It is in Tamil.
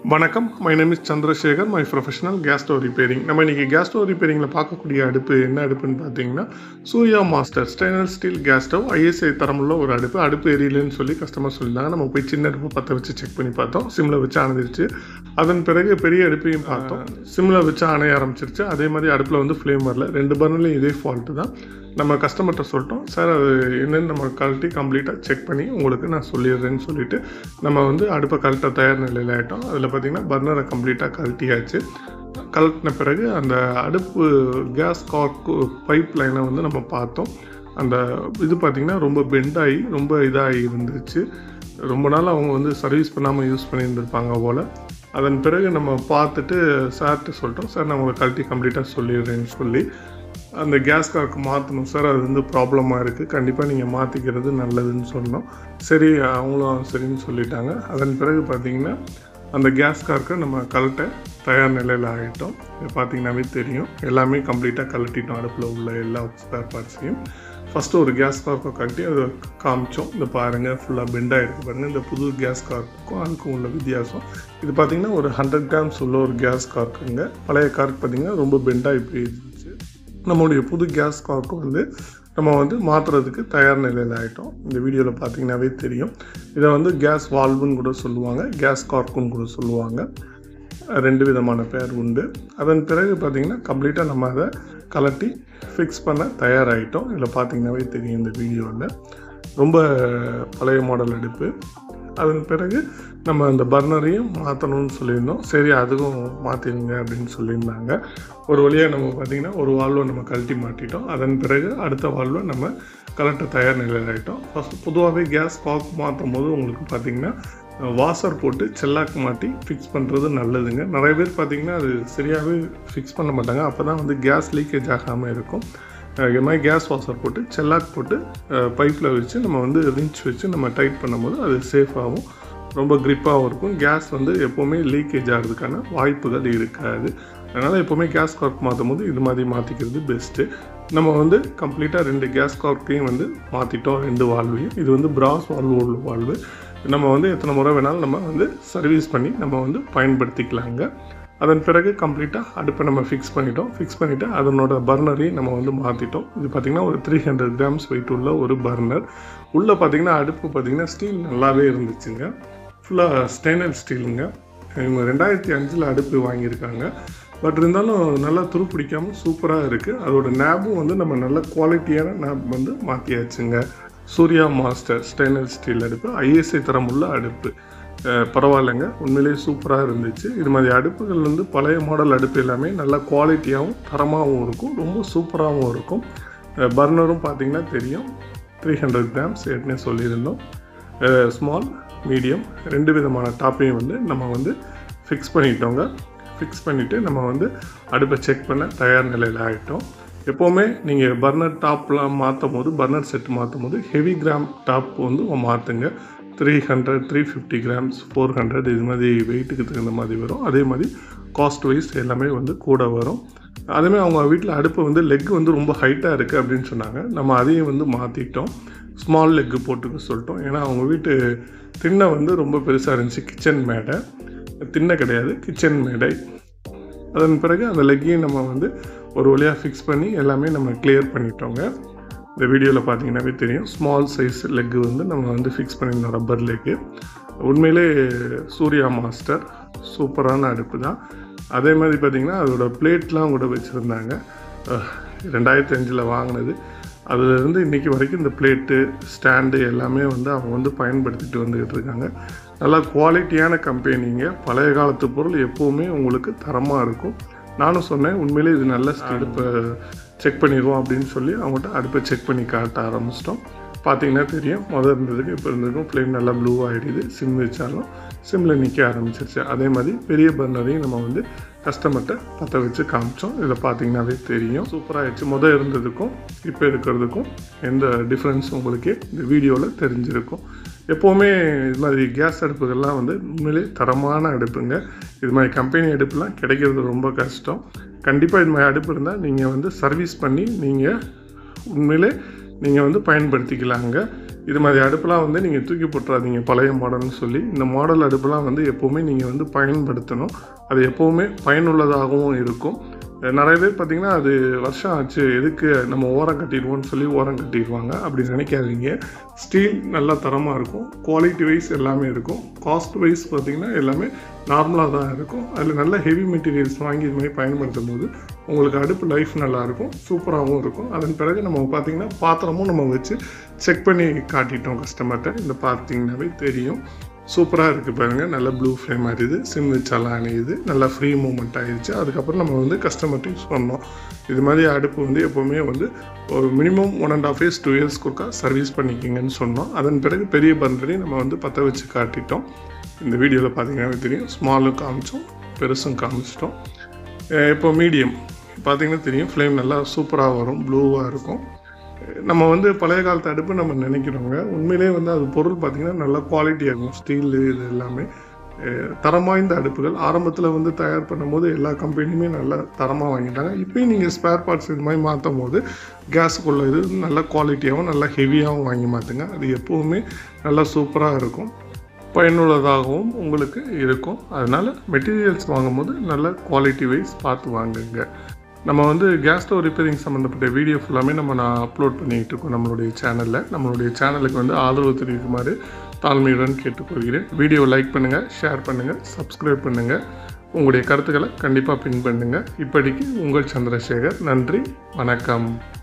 வணக்கம் my name is Chandrasekar my professional gas stove repairing நம்ம இன்றைக்கி கேஸ் ஸ்டோவ் ரிப்பேரிங்கில் பார்க்கக்கூடிய அடுப்பு என்ன அடுப்புன்னு பார்த்தீங்கன்னா Surya master stainless steel gas stove ISI தரமுள்ள ஒரு அடுப்பு அடுப்பு எரியலன்னு சொல்லி கஸ்டமர் சொல்லியிருந்தாங்க நம்ம போய் சின்ன அடுப்பு பற்ற வச்சு செக் பண்ணி பார்த்தோம் சிம்மில் வச்சு அணைஞ்சிருச்சு அதன் பிறகு பெரிய அடுப்பையும் பார்த்தோம் சிம்மில் வச்சு அணைய ஆரம்பிச்சிருச்சு அதே மாதிரி அடுப்பில் வந்து ஃப்ளேம் வரல ரெண்டு பர்னர்லையும் இதே ஃபால்ட்டு தான் நம்ம கஸ்டமர்கிட்ட சொல்லிட்டோம் சார் அது என்னென்னு நம்ம கழட்டி கம்ப்ளீட்டாக செக் பண்ணி உங்களுக்கு நான் சொல்லிடுறேன்னு சொல்லிட்டு நம்ம வந்து அடுப்பை கழட்ட தயார் நிலையில் ஆகிட்டோம் அதில் பார்த்தீங்கன்னா பர்னரை கம்ப்ளீட்டாக கழட்டியாச்சு கழட்டின பிறகு அந்த அடுப்பு கேஸ் கார்க்கு பைப் லைனை வந்து நம்ம பார்த்தோம் அந்த இது பார்த்திங்கன்னா ரொம்ப பெண்டாகி ரொம்ப இதாகி இருந்துச்சு ரொம்ப நாள் அவங்க வந்து சர்வீஸ் பண்ணாமல் யூஸ் பண்ணியிருந்திருப்பாங்க போல் அதன் பிறகு நம்ம பார்த்துட்டு சார்கிட்ட சொல்லிட்டோம் சார் நான் உங்களுக்கு கழட்டி கம்ப்ளீட்டாக சொல்லிடுறேன்னு சொல்லி அந்த கேஸ் கார்க்கு மாற்றணும் சார் அது வந்து ப்ராப்ளமாக இருக்குது கண்டிப்பாக நீங்கள் மாற்றிக்கிறது நல்லதுன்னு சொன்னோம் சரி அவங்களும் சரின்னு சொல்லிட்டாங்க அதன் பிறகு பார்த்தீங்கன்னா அந்த கேஸ் கார்க்கை நம்ம கழட்ட தயார் நிலையில் ஆகிட்டோம் இது பார்த்தீங்கன்னாவே தெரியும் எல்லாமே கம்ப்ளீட்டாக கழட்டிட்டோம் அடுப்பில் உள்ள எல்லா ஸ்பேர் பார்ட்ஸையும் ஃபஸ்ட்டு ஒரு கேஸ் கார்க்கை கட்டி அதை காமிச்சோம் இந்த பாருங்கள் ஃபுல்லாக பெண்டாக இருக்குது பாருங்கள் இந்த புது கேஸ் கார்க்குக்கும் அதுக்கும் உள்ள வித்தியாசம் இது பார்த்திங்கன்னா ஒரு ஹண்ட்ரட் கிராம்ஸ் உள்ள ஒரு கேஸ் கார்க்குங்க பழைய கார்க் பார்த்திங்கன்னா ரொம்ப பெண்டாகி போயிடுச்சு நம்மளுடைய புது கேஸ் கார்க்கு வந்து நம்ம வந்து மாற்றுறதுக்கு தயார் நிலையில் ஆகிட்டோம் இந்த வீடியோவில் பார்த்தீங்கன்னாவே தெரியும் இதை வந்து கேஸ் வால்வுன்னு கூட சொல்லுவாங்க கேஸ் கார்க்குன்னு கூட சொல்லுவாங்க ரெண்டு விதமான பேர் உண்டு அதன் பிறகு பார்த்திங்கன்னா கம்ப்ளீட்டாக நம்ம அதை கலட்டி ஃபிக்ஸ் பண்ண தயாராகிட்டோம் இதில் பார்த்தீங்கன்னாவே தெரியும் இந்த வீடியோவில் ரொம்ப பழைய மாடல் அடுப்பு அதன் பிறகு நம்ம அந்த பர்னரையும் மாற்றணும்னு சொல்லியிருந்தோம் சரி அதுவும் மாற்றிடுங்க அப்படின்னு சொல்லியிருந்தாங்க ஒரு வழியாக நம்ம பார்த்திங்கன்னா ஒரு வால்வை நம்ம கழட்டி மாட்டிட்டோம் அதன் பிறகு அடுத்த வால்வை நம்ம கலட்ட தயார் நிலையில் ஆகிட்டோம் ஃபஸ்ட் பொதுவாகவே கேஸ் காக் மாற்றும் போது உங்களுக்கு பார்த்திங்கன்னா வாசர் போட்டு செல்லாக்கு மாட்டி ஃபிக்ஸ் பண்ணுறது நல்லதுங்க நிறைய பேர் பார்த்திங்கன்னா அது சரியாகவே ஃபிக்ஸ் பண்ண மாட்டாங்க அப்போ தான் வந்து கேஸ் லீக்கேஜ் ஆகாமல் இருக்கும் இது மாதிரி கேஸ் வாஷர் போட்டு செல்லாக் போட்டு பைப்பில் வச்சு நம்ம வந்து ரிஞ்ச் வச்சு நம்ம டைட் பண்ணும்போது அது சேஃபாகவும் ரொம்ப க்ரிப்பாகவும் இருக்கும் கேஸ் வந்து எப்போவுமே லீக்கேஜ் ஆகிறதுக்கான வாய்ப்புகள் இருக்காது அதனால் எப்போவுமே கேஸ் கார்க் மாற்றும் போது இது மாதிரி மாற்றிக்கிறது பெஸ்ட்டு நம்ம வந்து கம்ப்ளீட்டாக ரெண்டு கேஸ் கார்க்கையும் வந்து மாற்றிட்டோம் ரெண்டு வால்வையும் இது வந்து பிராஸ் வால்வு உள்ள வால்வு நம்ம வந்து எத்தனை முறை வேணாலும் நம்ம வந்து சர்வீஸ் பண்ணி நம்ம வந்து பயன்படுத்திக்கலாங்க அதன் பிறகு கம்ப்ளீட்டாக அடுப்பை நம்ம ஃபிக்ஸ் பண்ணிட்டோம் ஃபிக்ஸ் பண்ணிவிட்டு அதனோட பர்னரையும் நம்ம வந்து மாற்றிட்டோம் இது பார்த்திங்கன்னா ஒரு த்ரீ ஹண்ட்ரட் கிராம்ஸ் வெயிட் உள்ள ஒரு பர்னர் உள்ளே பார்த்திங்கன்னா அடுப்பு பார்த்திங்கன்னா ஸ்டீல் நல்லாவே இருந்துச்சுங்க ஃபுல்லாக ஸ்டெயின்லெஸ் ஸ்டீலுங்க இவங்க ரெண்டாயிரத்தி அஞ்சில் அடுப்பு வாங்கியிருக்காங்க பட் இருந்தாலும் நல்லா துருப்பிடிக்காமல் சூப்பராக இருக்குது அதோட நேபும் வந்து நம்ம நல்ல குவாலிட்டியான நேப் வந்து மாற்றியாச்சுங்க சூர்யா மாஸ்டர் ஸ்டெயின்லெஸ் ஸ்டீல் அடுப்பு ஐஎஸ்ஐ தரம் உள்ள அடுப்பு பரவாயில்லைங்க உண்மையிலேயே சூப்பராக இருந்துச்சு இது மாதிரி அடுப்புகள் வந்து பழைய மாடல் அடுப்பு எல்லாமே நல்லா குவாலிட்டியாகவும் தரமாகவும் இருக்கும் ரொம்ப சூப்பராகவும் இருக்கும் பர்னரும் பார்த்திங்கன்னா தெரியும் த்ரீ ஹண்ட்ரட் கிராம்ஸ் ஏற்கனவே சொல்லியிருந்தோம் ஸ்மால் மீடியம் ரெண்டு விதமான டாப்பையும் வந்து நம்ம வந்து ஃபிக்ஸ் பண்ணிட்டோங்க ஃபிக்ஸ் பண்ணிவிட்டு நம்ம வந்து அடுப்பை செக் பண்ண தயார் நிலையில் ஆகிட்டோம் எப்போவுமே நீங்கள் பர்னர் டாப்லாம் மாற்றும் போது பர்னர் செட் மாற்றும் போது ஹெவி கிராம் டாப் வந்து மாற்றுங்க three hundred three fifty grams four hundred இது மாதிரி வெயிட்டுக்கு தகுந்த மாதிரி வரும் அதே மாதிரி காஸ்ட் வைஸ் எல்லாமே வந்து கூட வரும் அதேமாதிரி அவங்க வீட்டில் அடுப்பு வந்து லெக் வந்து ரொம்ப ஹைட்டாக இருக்குது அப்படின்னு சொன்னாங்க நம்ம அதையும் வந்து மாற்றிட்டோம் ஸ்மால் லெக்கு போட்டுக்க சொல்லிட்டோம் ஏன்னா அவங்க வீட்டு திண்ணை வந்து ரொம்ப பெருசாக இருந்துச்சு கிச்சன் மேடை திண்ணை கிடையாது கிச்சன் மேடை அதன் பிறகு அந்த லெக்கையும் நம்ம வந்து ஒரு வழியாக ஃபிக்ஸ் பண்ணி எல்லாமே நம்ம கிளியர் பண்ணிட்டோங்க இந்த வீடியோவில் பார்த்தீங்கன்னாவே தெரியும் ஸ்மால் சைஸ் லெக்கு வந்து நம்ம வந்து ஃபிக்ஸ் பண்ணியிருந்தோம் ரப்பர் லெக்கு உண்மையிலே சூர்யா மாஸ்டர் சூப்பரான அடுப்பு தான் அதே மாதிரி பார்த்திங்கன்னா அதோட பிளேட்லாம் கூட வச்சுருந்தாங்க ரெண்டாயிரத்தி அஞ்சில் வாங்கினது அதுலேருந்து இன்றைக்கி வரைக்கும் இந்த பிளேட்டு ஸ்டாண்டு எல்லாமே வந்து அவங்க வந்து பயன்படுத்திட்டு வந்துக்கிட்டு இருக்காங்க நல்லா குவாலிட்டியான கம்பெனிங்க பழைய காலத்து பொருள் எப்போவுமே உங்களுக்கு தரமாக இருக்கும் நானும் சொன்னேன் உண்மையிலே இது நல்ல அடுப்பை செக் பண்ணிடுவோம் அப்படின்னு சொல்லி அவங்கள்ட்ட அடுப்பை செக் பண்ணி காட்ட ஆரம்பிச்சிட்டோம் பார்த்தீங்கன்னா தெரியும் முதல் இருந்ததுக்கு இப்போ இருந்ததுக்கும் ஃப்ளேம் நல்லா ப்ளூ ஆகிடுது சிம் வச்சாலும் சிம்மில் நிற்க ஆரம்பிச்சிருச்சு அதே மாதிரி பெரிய பர்னரையும் நம்ம வந்து கஸ்டமர்கிட்ட பற்ற வச்சு காமிச்சோம் இதில் பார்த்தீங்கன்னாவே தெரியும் சூப்பராகிடுச்சு முதல் இருந்ததுக்கும் இப்போ இருக்கிறதுக்கும் எந்த டிஃப்ரென்ஸ் உங்களுக்கு இந்த வீடியோவில் தெரிஞ்சிருக்கும் எப்போவுமே இது மாதிரி கேஸ் அடுப்புகள்லாம் வந்து உண்மையிலே தரமான அடுப்புங்க இது மாதிரி கம்பெனி அடுப்புலாம் கிடைக்கிறது ரொம்ப கஷ்டம் கண்டிப்பாக இது மாதிரி அடுப்பு இருந்தால் நீங்கள் வந்து சர்வீஸ் பண்ணி நீங்கள் உண்மையிலே நீங்கள் வந்து பயன்படுத்திக்கலாங்க இது மாதிரி அடுப்பெலாம் வந்து நீங்கள் தூக்கி போட்டுறாதீங்க பழைய மாடல்னு சொல்லி இந்த மாடல் அடுப்பெலாம் வந்து எப்போவுமே நீங்கள் வந்து பயன்படுத்தணும் அது எப்போவுமே பயனுள்ளதாகவும் இருக்கும் நிறைய பேர் பார்த்திங்கன்னா அது வருஷம் ஆச்சு எதுக்கு நம்ம ஓரம் கட்டிடுவோம்னு சொல்லி ஓரம் கட்டிடுவாங்க அப்படி நினைக்காதீங்க ஸ்டீல் நல்லா தரமாக இருக்கும் குவாலிட்டி வைஸ் எல்லாமே இருக்கும் காஸ்ட் வைஸ் பார்த்திங்கன்னா எல்லாமே நார்மலாக தான் இருக்கும் அதில் நல்ல ஹெவி மெட்டீரியல்ஸ் வாங்கி இது மாதிரி பயன்படுத்தும் போது உங்களுக்கு அடுப்பு லைஃப் நல்லாயிருக்கும் சூப்பராகவும் இருக்கும் அதன் பிறகு நம்ம பார்த்திங்கன்னா பாத்திரமும் நம்ம வச்சு செக் பண்ணி காட்டிட்டோம் கஸ்டமர்கிட்ட இந்த பார்த்தீங்கன்னாவே தெரியும் சூப்பராக இருக்குது பாருங்கள் நல்ல ப்ளூ ஃப்ளேம் ஆகிடுது சிம் வச்சாலாம் அணியுது நல்லா ஃப்ரீ மூமெண்ட் ஆகிடுச்சு அதுக்கப்புறம் நம்ம வந்து கஸ்டமர்ட்டையும் சொன்னோம் இது மாதிரி அடுப்பு வந்து எப்போவுமே வந்து ஒரு minimum one and half years two years கொடுக்கா சர்வீஸ் பண்ணிக்கிங்கன்னு சொன்னோம் அதன் பிறகு பெரிய பர்னரையும் நம்ம வந்து பற்ற வச்சு காட்டிட்டோம் இந்த வீடியோவில் பார்த்தீங்கன்னா தெரியும் ஸ்மாலும் காமிச்சோம் பெருசும் காமிச்சிட்டோம் இப்போ மீடியம் பார்த்தீங்கன்னா தெரியும் ஃப்ளேம் நல்லா சூப்பராக வரும் ப்ளூவாக இருக்கும் நம்ம வந்து பழைய காலத்து அடுப்பு நம்ம நினைக்கிறோங்க உண்மையிலே வந்து அது பொருள் பார்த்திங்கன்னா நல்ல குவாலிட்டியாக இருக்கும் ஸ்டீலு இது எல்லாமே தரம் வாய்ந்த அடுப்புகள் ஆரம்பத்தில் வந்து தயார் பண்ணும்போது எல்லா கம்பெனியுமே நல்ல தரமாக வாங்கிட்டாங்க இப்போயும் நீங்கள் ஸ்பேர் பார்ட்ஸ் இது மாதிரி மாற்றும் போது கேஸுக்குள்ள இது நல்ல குவாலிட்டியாகவும் நல்லா ஹெவியாகவும் வாங்கி மாற்றுங்க அது எப்போவுமே நல்லா சூப்பராக இருக்கும் பயனுள்ளதாகவும் உங்களுக்கு இருக்கும் அதனால் மெட்டீரியல்ஸ் வாங்கும்போது நல்ல குவாலிட்டி வைஸ் பார்த்து வாங்குங்க நம்ம வந்து கேஸ் ஸ்டவ் ரிப்பேரிங் சம்மந்தப்பட்ட வீடியோ ஃபுல்லாமே நம்ம நான் அப்லோட் பண்ணிகிட்டு இருக்கோம் நம்மளுடைய சேனலில் நம்மளுடைய சேனலுக்கு வந்து ஆதரவு தெரிவிக்குமாறு தாழ்மையுடன் கேட்டுக்கொள்கிறேன் வீடியோ லைக் பண்ணுங்கள் ஷேர் பண்ணுங்கள் சப்ஸ்கிரைப் பண்ணுங்கள் உங்களுடைய கருத்துக்களை கண்டிப்பாக பின் பண்ணுங்கள் இப்படிக்கு உங்கள் சந்திரசேகர் நன்றி வணக்கம்